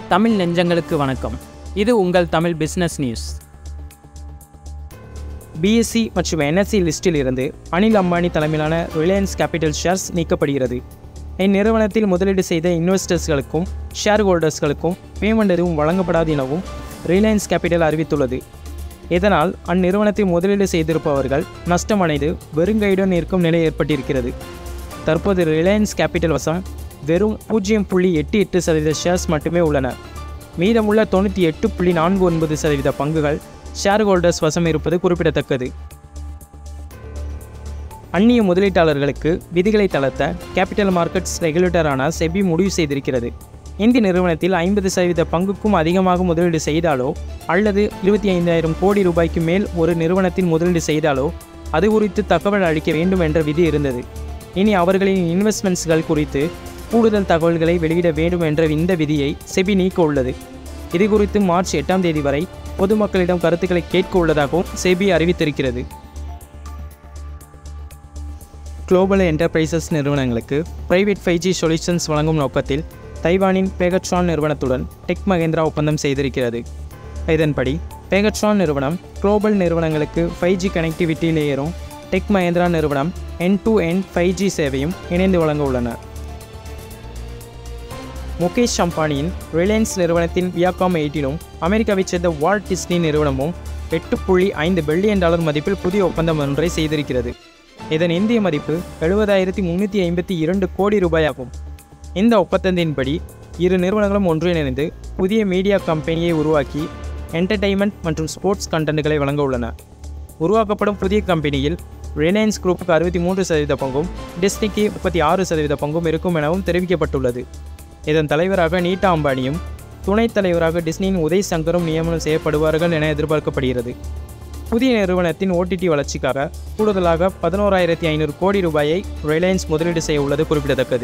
தமிழ் நெஞ்சங்களுக்கு வணக்கம் இது உங்கள் தமிழ் பிஸ்னஸ் நியூஸ் பிஎஸ்சி மற்றும் என்எஸ்சி லிஸ்டில் இருந்து அனில் அம்பானி தலைமையிலான ரிலையன்ஸ் கேபிட்டல் ஷேர்ஸ் நீக்கப்படுகிறது இந்நிறுவனத்தில் முதலீடு செய்த இன்வெஸ்டர்ஸ்களுக்கும் ஷேர் ஹோல்டர்ஸ்களுக்கும் பேமெண்ட் எதுவும் வழங்கப்படாது எனவும் ரிலையன்ஸ் கேபிட்டல் அறிவித்துள்ளது இதனால் அந்நிறுவனத்தில் முதலீடு செய்திருப்பவர்கள் நஷ்டமடைந்து வெறுங்கையுடன் இருக்கும் நிலை ஏற்பட்டிருக்கிறது தற்போது ரிலையன்ஸ் கேபிட்டல் வசம் வெறும் பூஜ்ஜியம் புள்ளி எட்டு எட்டு சதவீத ஷேர்ஸ் மட்டுமே உள்ளன மீதமுள்ள தொண்ணூற்றி எட்டு புள்ளி நான்கு ஒன்பது சதவீத பங்குகள் ஷேர் ஹோல்டர்ஸ் வசம் இருப்பது குறிப்பிடத்தக்கது அந்நிய முதலீட்டாளர்களுக்கு விதிகளை தளர்த்த கேபிட்டல் மார்க்கெட்ஸ் ரெகுலேட்டரான செபி முடிவு செய்திருக்கிறது இந்த நிறுவனத்தில் ஐம்பது சதவீத பங்குக்கும் அதிகமாக முதலீடு செய்தாலோ அல்லது இருபத்தி ஐந்தாயிரம் கோடி ரூபாய்க்கு மேல் ஒரு நிறுவனத்தில் முதலீடு செய்தாலோ அது குறித்து தகவல் அளிக்க வேண்டும் என்ற விதி இருந்தது இனி அவர்களின் இன்வெஸ்ட்மெண்ட்ஸ்கள் குறித்து கூடுதல் தகவல்களை வெளியிட வேண்டும் என்ற இந்த விதியை செபி நீக்க உள்ளது இது குறித்து மார்ச் எட்டாம் தேதி வரை பொதுமக்களிடம் கருத்துக்களை கேட்க உள்ளதாகவும் செபி அறிவித்திருக்கிறது குளோபல் என்டர்பிரைசஸ் நிறுவனங்களுக்கு பிரைவேட் ஃபைவ் ஜி சொல்யூஷன்ஸ் வழங்கும் நோக்கத்தில் தைவானின் பேகட்ரான் நிறுவனத்துடன் டெக் மகேந்திரா ஒப்பந்தம் செய்திருக்கிறது இதன்படி பேகட்ரான் நிறுவனம் குளோபல் நிறுவனங்களுக்கு ஃபைவ் ஜி கனெக்டிவிட்டி லேயரும் டெக் மகேந்திரா நிறுவனம் N to N five G சேவையும் இணைந்து வழங்க உள்ளன முகேஷ் அம்பானியின் ரிலையன்ஸ் நிறுவனத்தின் வியாகாம் எயிட்டிலும் அமெரிக்காவைச் சேர்ந்த வால்ட் டிஸ்னி நிறுவனமும் எட்டு புள்ளி ஐந்து பில்லியன் டாலர் மதிப்பில் புதிய ஒப்பந்தம் ஒன்றை செய்திருக்கிறது இதன் இந்திய மதிப்பு எழுபதாயிரத்தி முந்நூற்றி ஐம்பத்தி இரண்டு கோடி ரூபாயாகும் இந்த ஒப்பந்தத்தின்படி இரு நிறுவனங்களும் ஒன்றிணைந்து புதிய மீடியா கம்பெனியை உருவாக்கி என்டர்டெயின்மெண்ட் மற்றும் ஸ்போர்ட்ஸ் கண்டென்ட்களை வழங்க உள்ளன உருவாக்கப்படும் புதிய கம்பெனியில் ரிலையன்ஸ் குரூப்புக்கு அறுபத்தி மூன்று சதவீத பங்கும் டிஸ்னிக்கு முப்பத்தி ஆறு சதவீத பங்கும் இருக்கும் எனவும் தெரிவிக்கப்பட்டுள்ளது இதன் தலைவராக நீட்டா அம்பானியும் துணைத் தலைவராக டிஸ்னியின் உதய் சங்கரும் நியமனம் செய்யப்படுவார்கள் என எதிர்பார்க்கப்படுகிறது புதிய நிறுவனத்தின் ஓடிடி வளர்ச்சிக்காக கூடுதலாக பதினோராயிரத்தி ஐநூறு கோடி ரூபாயை ரிலையன்ஸ் முதலீடு செய்ய உள்ளது குறிப்பிடத்தக்கது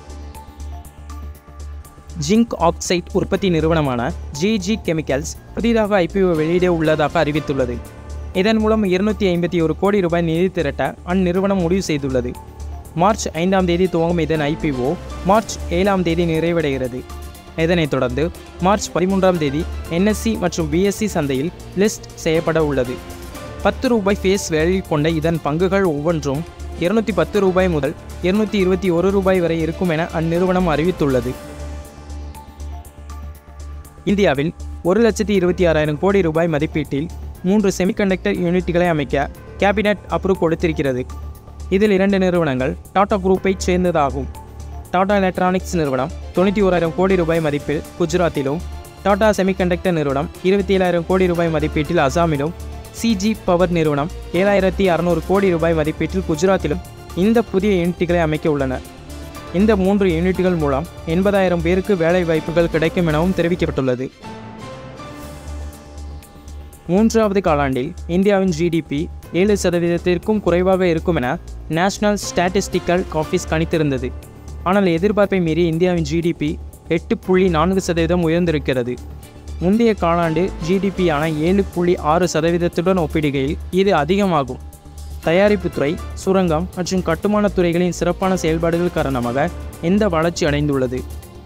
ஜிங்க் ஆக்சைட் உற்பத்தி நிறுவனமான ஜிஜி கெமிக்கல்ஸ் புதிதாக ஐபிஓ வெளியிட உள்ளதாக அறிவித்துள்ளது இதன் மூலம் இருநூற்றி ஐம்பத்தி ஒரு கோடி ரூபாய் நிதி திரட்ட அந்நிறுவனம் முடிவு செய்துள்ளது மார்ச் ஐந்தாம் தேதி துவங்கும் இதன் ஐபிஓ மார்ச் ஏழாம் தேதி நிறைவடைகிறது இதனைத் தொடர்ந்து மார்ச் பதிமூன்றாம் தேதி என்எஸ்சி மற்றும் பிஎஸ்சி சந்தையில் லிஸ்ட் செய்யப்பட உள்ளது பத்து ரூபாய் ஃபேஸ் வேல்யூ கொண்ட இதன் பங்குகள் ஒவ்வொன்றும் இருநூற்றி பத்து ரூபாய் முதல் இருநூற்றி இருபத்தி ஒரு ரூபாய் வரை இருக்கும் என அந்நிறுவனம் அறிவித்துள்ளது இந்தியாவில் ஒரு லட்சத்தி இருபத்தி ஆறாயிரம் கோடி ரூபாய் மதிப்பீட்டில் மூன்று செமிகண்டக்டர் யூனிட்டுகளை அமைக்க கேபினட் அப்ரூவ் கொடுத்திருக்கிறது இதில் இரண்டு நிறுவனங்கள் டாடா குரூப்பைச் சேர்ந்ததாகும் டாடா எலக்ட்ரானிக்ஸ் நிறுவனம் தொண்ணூற்றி ஓராயிரம் கோடி ரூபாய் மதிப்பில் குஜராத்திலும் டாடா செமிகண்டக்டர் நிறுவனம் இருபத்தி ஏழாயிரம் கோடி ரூபாய் மதிப்பீட்டில் அசாமிலும் சிஜி பவர் நிறுவனம் ஏழாயிரத்தி அறநூறு கோடி ரூபாய் மதிப்பீட்டில் குஜராத்திலும் இந்த புதிய யூனிட்டுகளை அமைக்க உள்ளன இந்த மூன்று யூனிட்டுகள் மூலம் எண்பதாயிரம் பேருக்கு வேலை வாய்ப்புகள் கிடைக்கும் எனவும் தெரிவிக்கப்பட்டுள்ளது மூன்றாவது காலாண்டில் இந்தியாவின் ஜிடிபி ஏழு சதவீதத்திற்கும் குறைவாக இருக்கும் என நேஷனல் ஸ்டாட்டிஸ்டிக்கல் ஆஃபீஸ் கணித்திருந்தது ஆனால் எதிர்பார்ப்பை மீறி இந்தியாவின் ஜிடிபி எட்டு புள்ளி நான்கு சதவீதம் உயர்ந்திருக்கிறது முந்தைய காலாண்டு ஜிடிபியான ஏழு புள்ளி ஆறு சதவீதத்துடன் ஒப்பிடுகையில் இது அதிகமாகும் தயாரிப்புத்துறை சுரங்கம் மற்றும் கட்டுமானத் துறைகளின் சிறப்பான செயல்பாடுகள் காரணமாக இந்த வளர்ச்சி அடைந்துள்ளது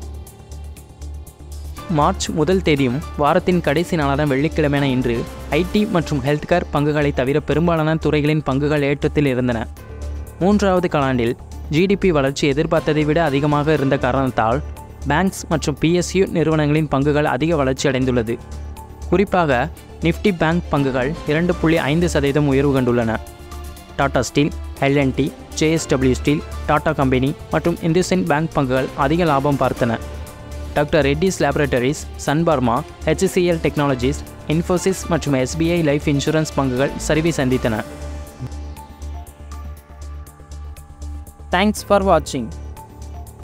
மார்ச் முதல் தேதியும் வாரத்தின் கடைசி நாளான வெள்ளிக்கிழமையான இன்று ஐடி மற்றும் ஹெல்த் கேர் பங்குகளை தவிர பெரும்பாலான துறைகளின் பங்குகள் ஏற்றத்தில் இருந்தன மூன்றாவது காலாண்டில் ஜிடிபி வளர்ச்சி எதிர்பார்த்ததை விட அதிகமாக இருந்த காரணத்தால் பேங்க்ஸ் மற்றும் பிஎஸ்யு நிறுவனங்களின் பங்குகள் அதிக வளர்ச்சி அடைந்துள்ளது குறிப்பாக நிஃப்டி பேங்க் பங்குகள் இரண்டு புள்ளி ஐந்து சதவீதம் உயர்வு கண்டுள்ளன Tata steel L and T JSW steel Tata company மற்றும் இந்துசென்ட் பேங்க் பங்குகள் அதிக லாபம் பார்த்தன doctor Reddy's laboratories Sun Pharma HCL technologies Infosys மற்றும் எஸ்பிஐ லைஃப் இன்சூரன்ஸ் பங்குகள் சரிவை சந்தித்தன தேங்க்ஸ் ஃபார் வாட்சிங்